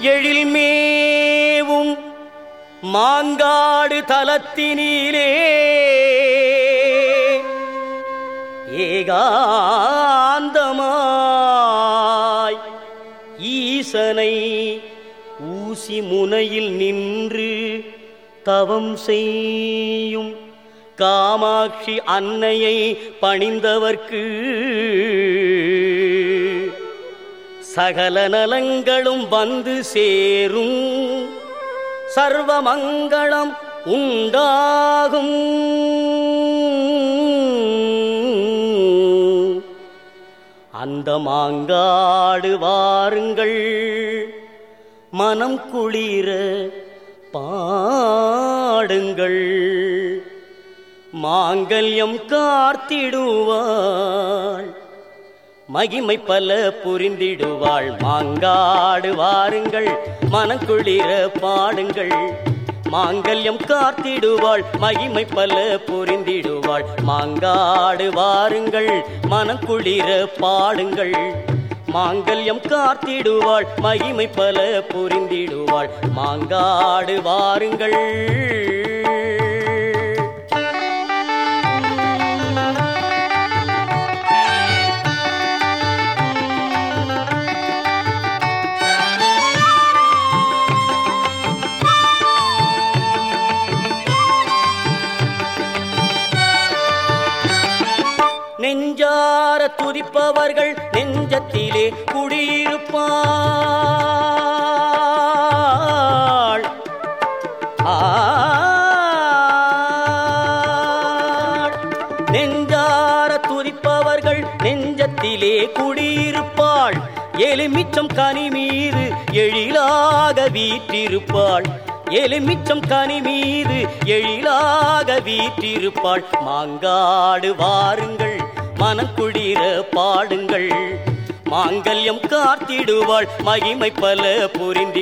எழில்மேவும் மாங்காடு தலத்தினிலே ஏகாந்தமாய் ஈசனை ஊசி முனையில் நின்று தவம் செய்யும் காமாட்சி அன்னையை பணிந்தவர்க்கு சகல நலங்களும் வந்து சேரும் சர்வமங்களம் உண்டாகும் அந்த மாங்காடு வாருங்கள் மனம் குளிர பாடுங்கள் மாங்கல்யம் கார்த்திடுவாள் மகிமை பல புரிந்திடுவாள் மாங்காடு வாருங்கள் மனக்குளிர பாடுங்கள் மாங்கல்யம் காத்திடுவாள் மகிமை பல புரிந்திடுவாள் மாங்காடு வாருங்கள் மனக்குளிர பாடுங்கள் மாங்கல்யம் காத்திடுவாள் மகிமை பல புரிந்திடுவாள் மாங்காடு வாருங்கள் நெஞ்சார துதிப்பவர்கள் நெஞ்சத்திலே குடியிருப்பாள் ஆள். நெஞ்சார துதிப்பவர்கள் நெஞ்சத்திலே குடியிருப்பாள் எலுமிச்சம் கனி மீது எழிலாக வீற்றிருப்பாள் எலுமிச்சம் கனி மீது எழிலாக வீற்றிருப்பாள் மாங்காடு வாருங்கள் மனக்குளிர பாடுங்கள் மாங்கல்யம் காத்திடுவாள் மகிமை பல புரிந்தி